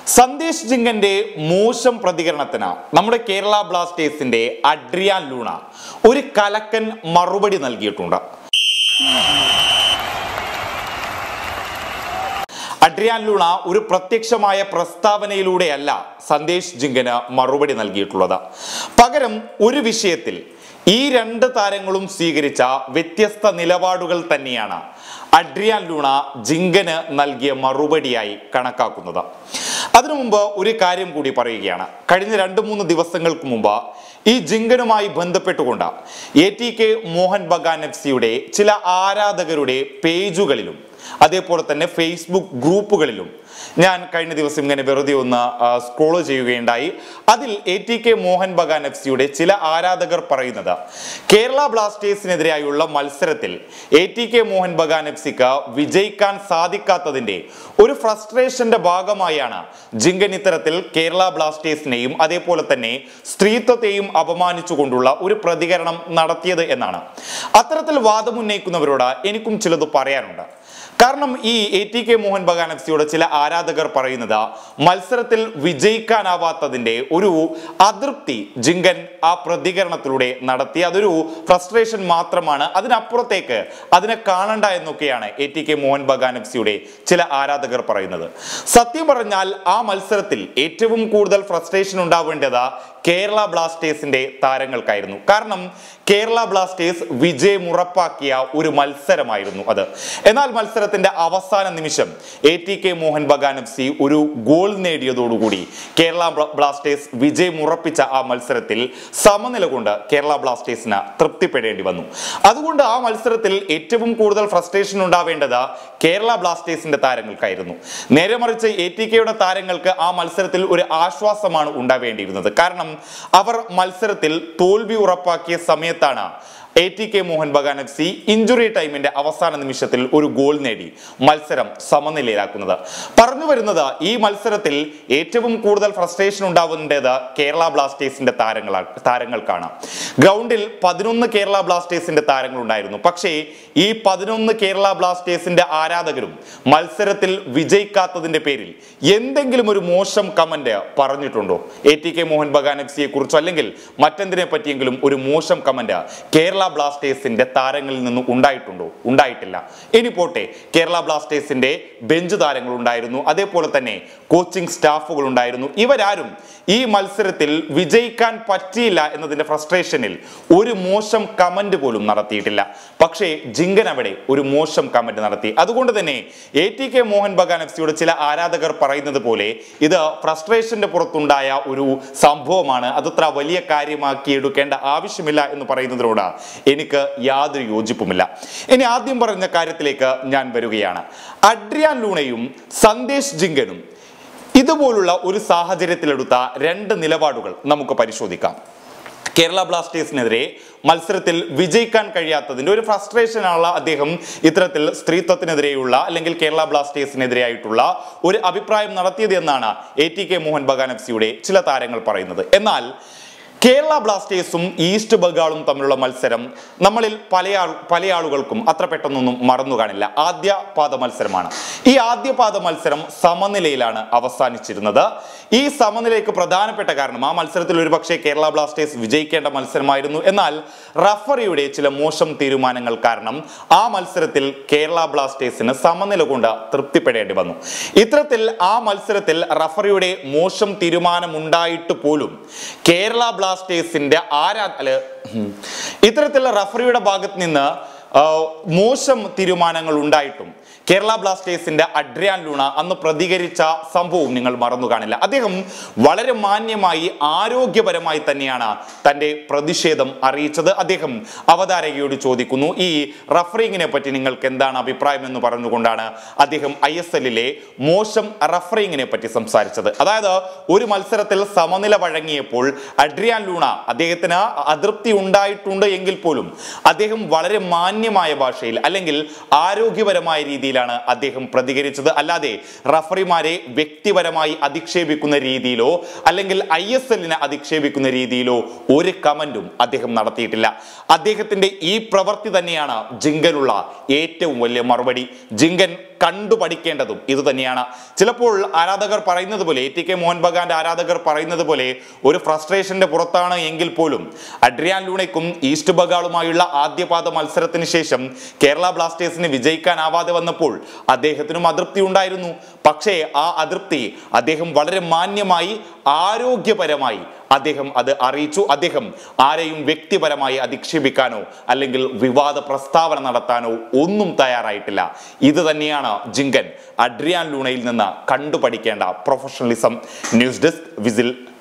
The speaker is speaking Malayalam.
സന്ദേശ് ജിങ്കന്റെ മോശം പ്രതികരണത്തിന് നമ്മുടെ കേരള ബ്ലാസ്റ്റേഴ്സിന്റെ അഡ്രിയാൻ ലൂണ ഒരു കലക്കൻ മറുപടി നൽകിയിട്ടുണ്ട് അഡ്രിയാൻ ലൂണ ഒരു പ്രത്യക്ഷമായ പ്രസ്താവനയിലൂടെയല്ല സന്ദേശ് ജിങ്കന് മറുപടി നൽകിയിട്ടുള്ളത് പകരം ഒരു വിഷയത്തിൽ ഈ രണ്ട് താരങ്ങളും സ്വീകരിച്ച വ്യത്യസ്ത നിലപാടുകൾ തന്നെയാണ് അഡ്രിയാൻ ലൂണ ജിങ്കന് നൽകിയ മറുപടിയായി കണക്കാക്കുന്നത് അതിനു മുമ്പ് ഒരു കാര്യം കൂടി പറയുകയാണ് കഴിഞ്ഞ രണ്ട് മൂന്ന് ദിവസങ്ങൾക്ക് മുമ്പ് ഈ ജിങ്കനുമായി ബന്ധപ്പെട്ടുകൊണ്ട് A T K Mohun Bagan F സിയുടെ ചില ആരാധകരുടെ പേജുകളിലും അതേപോലെ തന്നെ ഫേസ്ബുക്ക് ഗ്രൂപ്പുകളിലും ഞാൻ കഴിഞ്ഞ ദിവസം ഇങ്ങനെ വെറുതെ ഒന്ന് സ്ക്രോൾ ചെയ്യുകയുണ്ടായി അതിൽ A T K Mohun Bagan F സിയുടെ ചില ആരാധകർ പറയുന്നത് കേരള ബ്ലാസ്റ്റേഴ്സിനെതിരായുള്ള മത്സരത്തിൽ A T K Mohun Bagan F സിക്ക് വിജയിക്കാൻ സാധിക്കാത്തതിന്റെ ഒരു ഫ്രസ്ട്രേഷന്റെ ഭാഗമായാണ് ജിങ്കൻ ഇത്തരത്തിൽ കേരള ബ്ലാസ്റ്റേഴ്സിനെയും അതേപോലെ തന്നെ സ്ത്രീത്വത്തെയും അപമാനിച്ചുകൊണ്ടുള്ള ഒരു പ്രതികരണം നടത്തിയത് എന്നാണ് അത്തരത്തിൽ വാദമുന്നയിക്കുന്നവരോട് എനിക്കും ചിലത് പറയാനുണ്ട് കാരണം ഈ A T K Mohun Bagan F സിയുടെ ചില ആരാധകർ പറയുന്നത് മത്സരത്തിൽ വിജയിക്കാനാവാത്തതിന്റെ ഒരു അതൃപ്തി ജിങ്കൻ ആ പ്രതികരണത്തിലൂടെ നടത്തി അതൊരു ഫ്രസ്ട്രേഷൻ മാത്രമാണ് അതിനപ്പുറത്തേക്ക് അതിനെ കാണണ്ട എന്നൊക്കെയാണ് A T K Mohun Bagan F സിയുടെ ചില ആരാധകർ പറയുന്നത് സത്യം പറഞ്ഞാൽ ആ മത്സരത്തിൽ ഏറ്റവും കൂടുതൽ ഫ്രസ്ട്രേഷൻ ഉണ്ടാവേണ്ടത് കേരള ബ്ലാസ്റ്റേഴ്സിന്റെ താരങ്ങൾക്കായിരുന്നു കാരണം കേരള ബ്ലാസ്റ്റേഴ്സ് വിജയം ഉറപ്പാക്കിയ ഒരു മത്സരമായിരുന്നു അത് എന്നാൽ മത്സരത്തിന്റെ അവസാന നിമിഷം A T K Mohun Bagan F C ഒരു ഗോൾ നേടിയതോടുകൂടി കേരള ബ്ല- ബ്ലാസ്റ്റേഴ്സ് വിജയം ഉറപ്പിച്ച ആ മത്സരത്തിൽ സമനില കൊണ്ട് കേരള ബ്ലാസ്റ്റേഴ്സിന് തൃപ്തിപ്പെടേണ്ടി വന്നു അതുകൊണ്ട് ആ മത്സരത്തിൽ ഏറ്റവും കൂടുതൽ ഫ്രസ്ട്രേഷൻ ഉണ്ടാവേണ്ടത് കേരള ബ്ലാസ്റ്റേഴ്സിന്റെ താരങ്ങൾക്കായിരുന്നു നേരെ മറിച്ച് എ ടി കെയുടെ താരങ്ങൾക്ക് ആ മത്സരത്തിൽ ഒരു ആശ്വാസമാണ് ഉണ്ടാവേണ്ടിയിരുന്നത് കാരണം അവർ മത്സരത്തിൽ തോൽവി ഉറപ്പാക്കിയ സമയത്താണ് A T K Mohun Bagan F C injury ടൈമിന്റെ അവസാന നിമിഷത്തിൽ ഒരു ഗോൾ നേടി മത്സരം സമനിലയിലാക്കുന്നത് പറഞ്ഞു വരുന്നത് ഈ മത്സരത്തിൽ ഏറ്റവും കൂടുതൽ ഫ്രസ്ട്രേഷൻ ഉണ്ടാവുന്നതേത് കേരള ബ്ലാസ്റ്റേഴ്സിന്റെ താരങ്ങളാ താരങ്ങൾക്കാണ് ഗ്രൗണ്ടിൽ പതിനൊന്ന് കേരള ബ്ലാസ്റ്റേഴ്സിന്റെ താരങ്ങൾ ഉണ്ടായിരുന്നു പക്ഷേ ഈ പതിനൊന്ന് കേരള ബ്ലാസ്റ്റേഴ്സിന്റെ ആരാധകരും മത്സരത്തിൽ വിജയിക്കാത്തതിന്റെ പേരിൽ എന്തെങ്കിലും ഒരു മോശം കമന്റ് പറഞ്ഞിട്ടുണ്ടോ A T K Mohun Bagan F സിയെ കുറിച്ചോ അല്ലെങ്കിൽ മറ്റെന്തിനെ പറ്റിയെങ്കിലും ഒരു മോശം കമന്റ് കേരള ബ്ലാസ്റ്റേഴ്സിന്റെ താരങ്ങളിൽ നിന്ന് ഉണ്ടായിട്ടുണ്ടോ ഉണ്ടായിട്ടില്ല ഇനി പോട്ടെ കേരള ബ്ലാസ്റ്റേഴ്സിന്റെ ബെഞ്ച് താരങ്ങൾ ഉണ്ടായിരുന്നു അതേപോലെ തന്നെ കോച്ചിങ് സ്റ്റാഫുകൾ ഉണ്ടായിരുന്നു ഇവരാരും ഈ മത്സരത്തിൽ വിജയിക്കാൻ പറ്റിയില്ല എന്നതിന്റെ ഫ്രസ്ട്രേഷനിൽ ഒരു മോശം കമന്റ് പോലും നടത്തിയിട്ടില്ല പക്ഷേ ജിങ്കൻ അവിടെ ഒരു മോശം കമന്റ് നടത്തി അതുകൊണ്ട് തന്നെ A T K Mohun Bagan F സിയുടെ ചില ആരാധകർ പറയുന്നത് പോലെ ഇത് ഫ്രസ്ട്രേഷന്റെ പുറത്തുണ്ടായ ഒരു സംഭവമാണ് അതത്ര വലിയ കാര്യമാക്കി എടുക്കേണ്ട ആവശ്യമില്ല എന്ന് പറയുന്നതിനോട് എനിക്ക് യാതൊരു യോജിപ്പുമില്ല ഇനി ആദ്യം പറഞ്ഞ കാര്യത്തിലേക്ക് ഞാൻ വരികയാണ് അഡ്രിയാൻ ലൂണയും സന്ദേശ് ജിങ്കനും ഇതുപോലുള്ള ഒരു സാഹചര്യത്തിലെടുത്ത രണ്ട് നിലപാടുകൾ നമുക്ക് പരിശോധിക്കാം കേരള ബ്ലാസ്റ്റേഴ്സിനെതിരെ മത്സരത്തിൽ വിജയിക്കാൻ കഴിയാത്തതിന്റെ ഒരു ഫ്രസ്ട്രേഷനാണ് അദ്ദേഹം ഇത്തരത്തിൽ സ്ത്രീത്വത്തിനെതിരെയുള്ള അല്ലെങ്കിൽ കേരള ബ്ലാസ്റ്റേഴ്സിനെതിരെയായിട്ടുള്ള ഒരു അഭിപ്രായം നടത്തിയത് എന്നാണ് A T K Mohun Bagan F സിയുടെ ചില താരങ്ങൾ പറയുന്നത് എന്നാൽ കേരള ബ്ലാസ്റ്റേഴ്സും ഈസ്റ്റ് ബംഗാളും തമ്മിലുള്ള മത്സരം നമ്മളിൽ പല ആൾ പല ആളുകൾക്കും അത്ര പെട്ടെന്നൊന്നും മറന്നു കാണില്ല ആദ്യ പാദ മത്സരമാണ് ഈ ആദ്യ പാദ മത്സരം സമനിലയിലാണ് അവസാനിച്ചിരുന്നത് ഈ സമനിലയ്ക്ക് പ്രധാനപ്പെട്ട കാരണം ആ മത്സരത്തിൽ ഒരുപക്ഷെ കേരള ബ്ലാസ്റ്റേഴ്സ് വിജയിക്കേണ്ട മത്സരമായിരുന്നു എന്നാൽ റഫറിയുടെ ചില മോശം തീരുമാനങ്ങൾ കാരണം ആ മത്സരത്തിൽ കേരള ബ്ലാസ്റ്റേഴ്സിന് സമനില കൊണ്ട് തൃപ്തിപ്പെടേണ്ടി വന്നു ഇത്തരത്തിൽ ആ മത്സരത്തിൽ റഫറിയുടെ മോശം തീരുമാനമുണ്ടായിട്ട് പോലും കേരള ബ്ലാസ്റ്റേഴ്സിന്റെ ആരാ അല്ല ഉം. ഇത്തരത്തിലുള്ള റഫറിയുടെ ഭാഗത്ത് നിന്ന് ആ, മോശം തീരുമാനങ്ങൾ ഉണ്ടായിട്ടും കേരള ബ്ലാസ്റ്റേഴ്സിന്റെ അഡ്രിയാൻ ലൂണ അന്ന് പ്രതികരിച്ച സംഭവവും നിങ്ങൾ മറന്നു കാണില്ല അദ്ദേഹം വളരെ മാന്യമായി ആരോഗ്യപരമായി തന്നെയാണ് തന്റെ പ്രതിഷേധം അറിയിച്ചത് അദ്ദേഹം അവതാരകയോട് ചോദിക്കുന്നു ഈ റഫറിങ്ങിനെ പറ്റി നിങ്ങൾക്ക് എന്താണ് അഭിപ്രായം എന്ന് പറഞ്ഞുകൊണ്ടാണ് അദ്ദേഹം ഐ എസ് എല്ലിലെ മോശം റഫറിങ്ങിനെ പറ്റി സംസാരിച്ചത് അതായത് ഒരു മത്സരത്തിൽ സമനില വഴങ്ങിയപ്പോൾ അഡ്രിയാൻ ലൂണ അദ്ദേഹത്തിന് അതൃപ്തി ഉണ്ടായിട്ടുണ്ട് എങ്കിൽ പോലും അദ്ദേഹം വളരെ മാന്യമായ ഭാഷയിൽ അല്ലെങ്കിൽ ആരോഗ്യപരമായ രീതിയിലാണ് അദ്ദേഹം പ്രതികരിച്ചത് അല്ലാതെ റഫറിമാരെ വ്യക്തിപരമായി അധിക്ഷേപിക്കുന്ന രീതിയിലോ അല്ലെങ്കിൽ ഐ എസ് എല്ലിനെ അധിക്ഷേപിക്കുന്ന രീതിയിലോ ഒരു കമന്റും അദ്ദേഹം നടത്തിയിട്ടില്ല അദ്ദേഹത്തിന്റെ ഈ പ്രവൃത്തി തന്നെയാണ് ജിങ്കനുള്ള ഏറ്റവും വലിയ മറുപടി ജിങ്കൻ കണ്ടു പഠിക്കേണ്ടതും ഇത് തന്നെയാണ് ചിലപ്പോൾ ആരാധകർ പറയുന്നത് പോലെ എ ടി കെ മോഹൻ ബഗാന്റെ ആരാധകർ പറയുന്നത് പോലെ ഒരു ഫ്രസ്ട്രേഷന്റെ പുറത്താണ് എങ്കിൽ പോലും അഡ്രിയാൻ ലൂണയ്ക്കും ഈസ്റ്റ് ബംഗാളുമായുള്ള ആദ്യപാദ മത്സരത്തിന് ശേഷം കേരള ബ്ലാസ്റ്റേഴ്സിന് വിജയിക്കാനാവാതെ വന്നപ്പോൾ അദ്ദേഹത്തിനും അതൃപ്തി ഉണ്ടായിരുന്നു പക്ഷേ ആ അതൃപ്തി അദ്ദേഹം വളരെ മാന്യമായി ആരോഗ്യപരമായി അദ്ദേഹം അത് അറിയിച്ചു അദ്ദേഹം ആരെയും വ്യക്തിപരമായി അധിക്ഷേപിക്കാനോ അല്ലെങ്കിൽ വിവാദ പ്രസ്താവന നടത്താനോ ഒന്നും തയ്യാറായിട്ടില്ല ഇത് തന്നെയാണ് ജിങ്കൻ അഡ്രിയാൻ ലൂണയിൽ നിന്ന് കണ്ടുപഠിക്കേണ്ട പ്രൊഫഷണലിസം ന്യൂസ് ഡെസ്ക് വിസിൽ